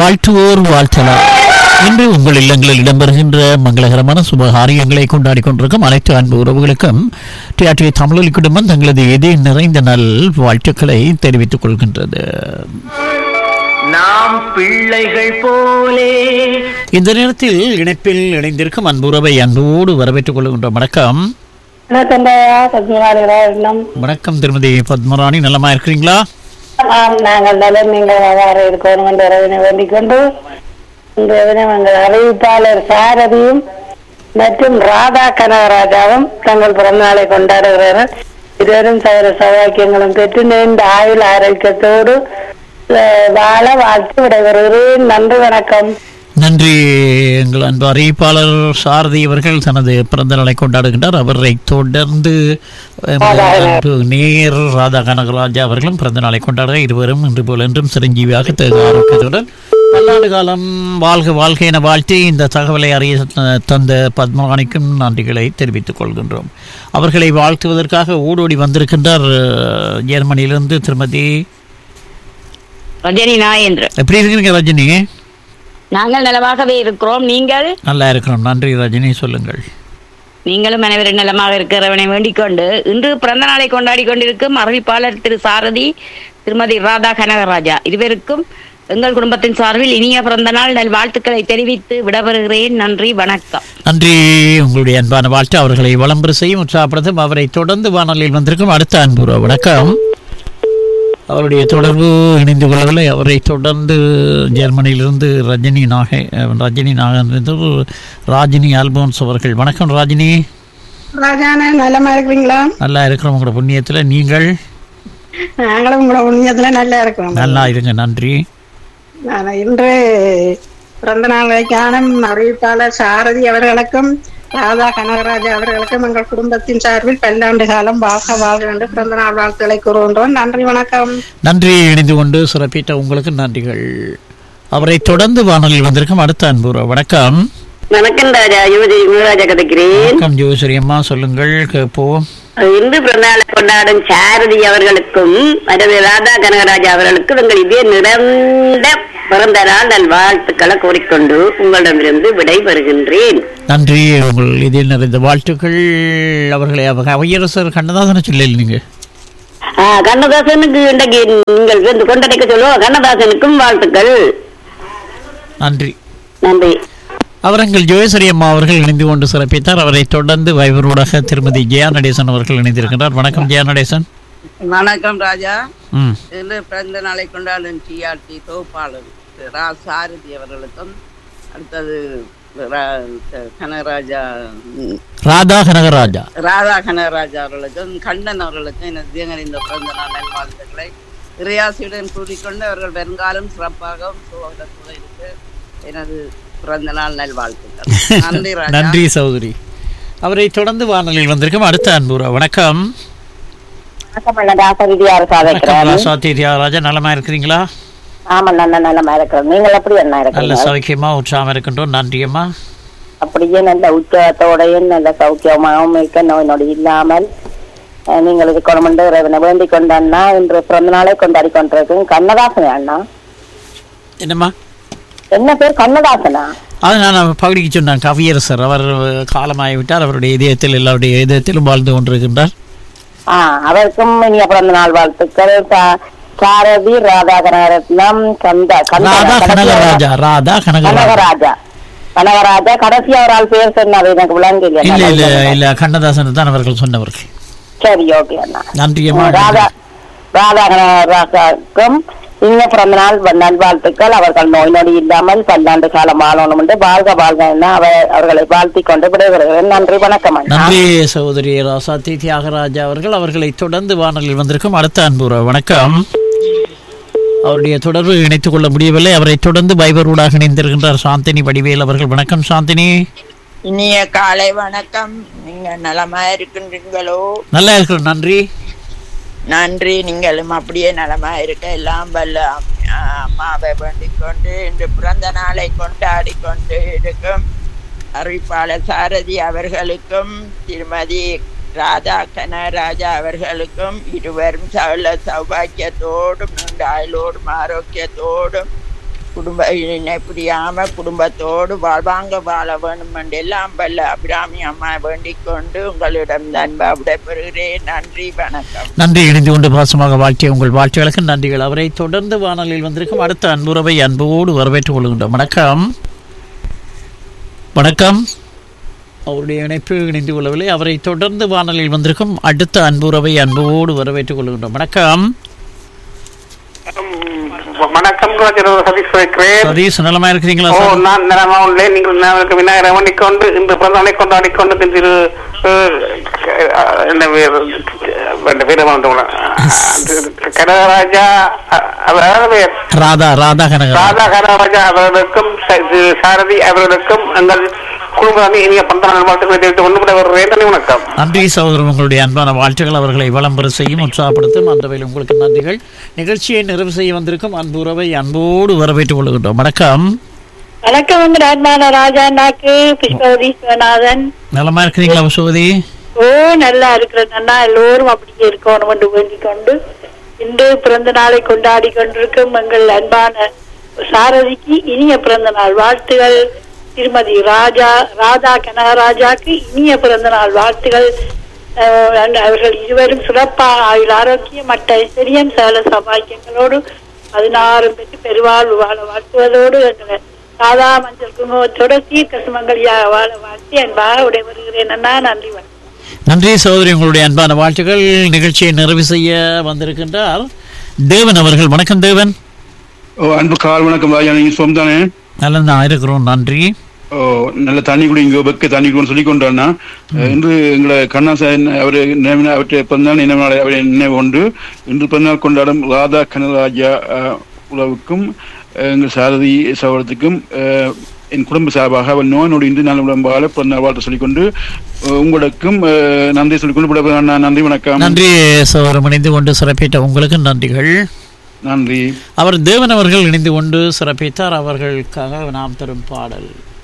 வாழ்த்துவோர் வாழ்த்தலாம் இன்று உங்கள் இல்லங்களில் இடம்பெறுகின்ற மங்களகரமான சுபகாரியங்களை கொண்டாடி கொண்டிருக்கும் அனைத்து அன்பு உறவுகளுக்கும் டிஆர்டி தமிழொலி குடும்பம் தங்களது எதே நிறைந்த நல் வாழ்த்துக்களை தெரிவித்துக் கொள்கின்றது நாம் பிள்ளைகள் போலே இந்த நேரத்தில் இணைப்பில் இணைந்திருக்கும் அன்பு உறவை அன்போடு வரவேற்றுக் கொள்கின்றோம் வணக்கம் வணக்கம்யா சத்யநாராயணம் வணக்கம் திருமதி பத்மராணி நலமா இருக்கிறீங்களா ஆம் நாங்கள் நலம் நீங்கள் அவ்வாறு இருக்கணும் என்ற இறைவனை வேண்டிக் கொண்டு இந்த தினம் எங்கள் அறிவிப்பாளர் சாரதியும் மற்றும் ராதா கனகராஜாவும் தங்கள் பிறந்தநாளை கொண்டாடுகிறார்கள் இருவரும் சகல சௌபாக்கியங்களும் பெற்று நீண்ட ஆயுள் ஆரோக்கியத்தோடு அஹ், வாழ வாழ்த்து விடைபெறுகிறேன் நன்றி வணக்கம் நன்றி எங்கள் அன்பு அறிவிப்பாளர் சாரதி அவர்கள் தனது பிறந்த நாளை கொண்டாடுகின்றார் அவரை தொடர்ந்து எமது அன்பு நேர் ராதா கனகராஜா அவர்களும் பிறந்த நாளை கொண்டாட இருவரும் இன்று போல் என்றும் சிரஞ்சீவியாக தேக ஆரோக்கியத்துடன் பல்லாண்டு காலம் வாழ்க வாழ்க என வாழ்த்தி இந்த தகவலை அறிய த- தந்த பத்மவாணிக்கும் நன்றிகளை தெரிவித்துக் கொள்கின்றோம் அவர்களை வாழ்த்துவதற்காக ஓடோடி வந்திருக்கின்றார் அஹ், ஜெர்மனியிலிருந்து திருமதி ரஜினி நாயேந்திரன் எப்படி இருக்கிறீங்க ரஜினி நாங்கள் நலமாகவே இருக்கிறோம் நீங்கள் நல்லா இருக்கிறோம் நன்றி ரஜினி சொல்லுங்கள் நீங்களும் அனைவரும் நலமாக இருக்கிறவனை வேண்டிக் கொண்டு இன்று பிறந்த நாளை கொண்டாடி கொண்டிருக்கும் அறிவிப்பாளர் திரு சாரதி திருமதி ராதா கனகராஜா இருவருக்கும் எங்கள் குடும்பத்தின் சார்பில் இனிய பிறந்த நாள் நல் வாழ்த்துக்களை தெரிவித்து விடவருகிறேன் நன்றி வணக்கம் நன்றி உங்களுடைய அன்பான வாழ்த்து அவர்களை வளம்பெற செய்யும் உற்சாகப்படுத்தும் அவரை தொடர்ந்து வானொலியில் வந்திருக்கும் அடுத்த அன்பு வணக்கம் அவருடைய தொடர்பு இணைந்து கொள்ளவில்லை அவரை தொடர்ந்து ஜெர்மனியிலிருந்து ரஜினி நாகை அஹ், ரஜினி நாகன் ராஜினி ஆல்போன்ஸ் அவர்கள் வணக்கம் ராஜினி ராஜான நலமா இருக்கிறீங்களா நல்லா இருக்கிறோம் உங்களோட புண்ணியத்தில் நீங்கள் நாங்களும் உங்களோட உண்மையத்துல நல்லா இருக்கிறோம் நல்லா இருங்க நன்றி நான் இன்று பிறந்த நாளை காணும் அறிவிப்பாளர் சாரதி அவர்களுக்கும் ராதா கனகராஜா அவர்களுக்கும் எங்கள் குடும்பத்தின் சார்பில் பல்லாண்டு காலம் வாழ்க வாழ்க என்று பிறந்த நாள் வாழ்த்துக்களை கூறுகின்றோம் நன்றி வணக்கம் நன்றி இணைந்து கொண்டு சிறப்பித்த உங்களுக்கு நன்றிகள் அவரை தொடர்ந்து வானொலியில் வந்திருக்கும் அடுத்த அன்பு வணக்கம் வணக்கம் ராஜா யுவதி முருகராஜா கதைக்கிறேன் வணக்கம் ஜோசரி அம்மா சொல்லுங்கள் கேட்போம் இந்து பிறந்தநாளை கொண்டாடும் சாரதி அவர்களுக்கும் மரபு ராதா கனகராஜா அவர்களுக்கும் உங்கள் இதே நிறைந்த பிறந்த நாள் நல் வாழ்த்துக்களை கூறிக்கொண்டு உங்களிடமிருந்து விடை பெறுகின்றேன் நன்றி உங்கள் இதில் நிறைந்த வாழ்த்துக்கள் அவர்களை அவங்க அவையரசர் கண்ணதாசன சொல்லல நீங்க ஆ, கண்ணதாசனுக்கு இன்றைக்கு நீங்கள் வந்து கொண்டாடிக்க சொல்லுவோம் கண்ணதாசனுக்கும் வாழ்த்துக்கள் நன்றி நன்றி அவரங்கள் ஜோயசரி அம்மா அவர்கள் இணைந்து கொண்டு சிறப்பித்தார் அவரை தொடர்ந்து வைபரோடாக திருமதி ஜெயா நடேசன் அவர்கள் இணைந்திருக்கின்றார் வணக்கம் ஜெயா நடேசன் வணக்கம் ராஜா ம் இன்று பிறந்த நாளை கொண்டாடும் டிஆர்டி தொகுப்பாளர் திரு ரா சாரதி அவர்களுக்கும் அடுத்தது ரா- கனகராஜா ம், ராதா கனகராஜா ராதா கனகராஜா அவர்களுக்கும் கண்ணன் அவர்களுக்கும் எனது தியங்கறிந்த பிறந்த நாள் நல்வாழ்த்துக்களை இறையாசியுடன் கூறிக்கொண்டு அவர்கள் வருங்காலம் சிறப்பாகவும் சுகத்துடன் இருக்கு எனது பிறந்த நாள் நல்வாழ்த்துக்கள் நன்றி ராஜா நன்றி சகோதரி அவரை தொடர்ந்து வானொலியில் வந்திருக்கும் அடுத்த அன்புரா வணக்கம் வணக்கம் அண்ணா தாசரிதியார் வணக்கம் ராசாத்தி தியாகராஜா நலமா இருக்கிறீங்களா ஆமா நல்ல நல்லமா இருக்கிறோம் நீங்கள் எப்படி என்ன நல்ல சௌக்கியமா உற்சாகமா இருக்கின்றோம் நன்றியம்மா அப்படியே நல்ல உற்சாகத்தோடையும் நல்ல சௌக்கியமாகவும் இருக்க நோய் நொடி இல்லாமல் அஹ், நீங்கள் இருக்கணும் என்று இறைவனை வேண்டிக் கொண்ட அண்ணா இன்று பிறந்த நாளை கொண்டாடி கொண்டிருக்கும் கண்ணதாசன் அண்ணா என்னம்மா என்ன பேர் கண்ணதாசனா அது நான் பகுதிக்கு சொன்னேன் கவியரசர் அவர் காலமாகிவிட்டார் அவருடைய இதயத்தில் எல்லாருடைய இதயத்திலும் வாழ்ந்து கொண்டிருக்கின்றார் ஆ அவருக்கும் இனிய பிறந்த நாள் வாழ்த்துக்கள் சா- சாரதி ராதா கனகரத்னம் கந்த கந்த ராதா கனகராஜா ராதா கனகராஜா கனகராஜா கனகராஜா கடைசியா ஒரு ஆள் பேர் சொன்னார் எனக்கு விளங்கல இல்ல இல்ல இல்ல கண்ணதாசன் தான் அவர்கள் சொன்னவர்கள் சரி ஓகே அண்ணா நன்றியம்மா ராதா ராதா கனகராஜாக்கும் இனிய பிறந்த நாள் நல்வாழ்த்துக்கள் அவர்கள் நோய் நொடி இல்லாமல் பல்லாண்டு காலம் வாழணும் என்று வாழ்க வாழ்க என அவர் அவர்களை வாழ்த்திக் கொண்டு விடைபெறுகிறேன் நன்றி வணக்கம் அண்ணா நன்றி சகோதரி ராசாத்தி தியாகராஜா அவர்கள் அவர்களை தொடர்ந்து வானொலியில் வந்திருக்கும் அடுத்த அன்புற வணக்கம் அவருடைய தொடர்பு இணைத்துக் கொள்ள முடியவில்லை அவரை தொடர்ந்து பைபர் ஊடாக இணைந்திருக்கின்றார் சாந்தினி வடிவேல் அவர்கள் வணக்கம் சாந்தினி இனிய காலை வணக்கம் நீங்க நலமா இருக்கின்றீங்களோ நல்லா இருக்கிறோம் நன்றி நன்றி நீங்களும் அப்படியே நலமா இருக்க எல்லாம் வல்ல அம்- அம்மாவை வேண்டிக் கொண்டு இன்று பிறந்த நாளை கொண்டாடி கொண்டு இருக்கும் அறிவிப்பாளர் சாரதி அவர்களுக்கும் திருமதி ராதா கனராஜா அவர்களுக்கும் இருவரும் சகல சௌபாக்கியத்தோடும் நீண்ட ஆயுளோடும் ஆரோக்கியத்தோடும் குடும்ப இணை புரியாம குடும்பத்தோடு வாழ்வாங்க வாழ வேண்டும் என்று எல்லாம் வல்ல அபிராமி அம்மா வேண்டிக் கொண்டு உங்களிடம் அன்பா விடைபெறுகிறேன் நன்றி வணக்கம் நன்றி இணைந்து கொண்டு பாசமாக வாழ்த்திய உங்கள் வாழ்த்துகளுக்கு நன்றிகள் அவரை தொடர்ந்து வானொலியில் வந்திருக்கும் அடுத்த அன்புறவை அன்போடு வரவேற்றுக் கொள்கின்றோம் வணக்கம் வணக்கம் அவருடைய இணைப்பு இணைந்து கொள்ளவில்லை அவரை தொடர்ந்து வானொலியில் வந்திருக்கும் அடுத்த அன்புறவை அன்போடு வரவேற்றுக் கொள்கின்றோம் வணக்கம் வணக்கம் ரோஜர் சதீஷ் வைக்கிறேன் சதீஷ் நலமா இருக்கிறீங்களா ஓ சார்? நான் நிலமா உள்ளே நீங்கள் எனக்கு விநாயகரை வண்டிக்கொண்டு இந்த பிறந்தனை கொண்டாடி கொண்டு திரு என்ன பேர் என்ன பேர் கனகராஜா அதாவது பேர் ராதா ராதா கனகரா ராதா கனகராஜா அவர்களுக்கும் ச- திரு சாரதி அவர்களுக்கும் எங்கள் குடும்ப இனிய பந்தன வாழ்த்துக்களை தெரிவித்து ஒன்று விட வருகிறேன் நன்றி வணக்கம் நன்றி சகோதரர் உங்களுடைய அன்பான வாழ்த்துக்கள் அவர்களை விளம்பர செய்யும் உற்சாகப்படுத்தும் அந்த வகையில் உங்களுக்கு நன்றிகள் நிகழ்ச்சியை நிறைவு செய்ய வந்திருக்கும் அன்பு உறவை அன்போடு வரவேற்றுக் கொள்கின்றோம் வணக்கம் வணக்கம் உங்க அன்பான ராஜா நாக்கு புஷ்பவதி சிவநாதன் நலமா இருக்கிறீங்களா வசுவதி ஓ நல்லா இருக்கிறது அண்ணா எல்லோரும் அப்படியே இருக்கணும் என்று வேண்டிக் கொண்டு இன்று பிறந்த நாளை கொண்டாடி கொண்டிருக்கும் எங்கள் அன்பான சாரதிக்கு இனிய பிறந்த நாள் வாழ்த்துகள் திருமதி ராஜா ராதா கனகராஜாக்கு இனிய பிறந்த நாள் வாழ்த்துகள் அஹ், அண்ட் அவர்கள் இருவரும் சிறப்பாக ஆயுள் ஆரோக்கியம் மற்ற ஐஸ்வர்யம் சகல சபாக்கியங்களோடு பதினாறும் பெற்று பெருவாழ்வு வாழ வாழ்த்துவதோடு எங்களை ராதா மஞ்சள் குங்குமத்தோட தீர்க்க சுமங்கலியாக வாழ வாழ்த்தி அன்பாக விடைபெறுகிறேன் அண்ணா நன்றி வணக்கம் நன்றி சகோதரி உங்களுடைய அன்பான வாழ்த்துக்கள் நிகழ்ச்சியை நிறைவு செய்ய வந்திருக்கின்றார் தேவன் அவர்கள் வணக்கம் தேவன் ஓ அன்பு கால் வணக்கம் ராஜா நீங்க சுகம் தானே நல்ல இருக்கிறோம் நன்றி ஓ நல்ல தண்ணி குடிங்க வெக்க தண்ணி குடின்னு சொல்லி கொண்டாண்ணா இன்று எங்களை கண்ணாசன் அவர் நினைவு அவற்றை பிறந்தநாள் நினைவு நாளை அவரை நினைவு கொண்டு இன்று பிறந்தநாள் கொண்டாடும் ராதா கனராஜா அஹ், உறவுக்கும் அஹ், எங்கள் சாரதி சகோதரத்துக்கும் அஹ், என் குடும்ப சார்பாக அவர் நோய் நொடி இன்று நல்ல உடம்பாக பிறந்தநாள் வாழ்த்து சொல்லிக்கொண்டு அஹ், உங்களுக்கும் அஹ், நன்றி சொல்லிக்கொண்டு விடைபெறுகிறேன் அண்ணா. நன்றி வணக்கம் நன்றி சகோதரம் இணைந்து கொண்டு சிறப்பித்த உங்களுக்கு நன்றிகள் நன்றி அவர் தேவன் அவர்கள் இணைந்து கொண்டு சிறப்பித்தார் அவர்களுக்காக நாம் தரும் பாடல்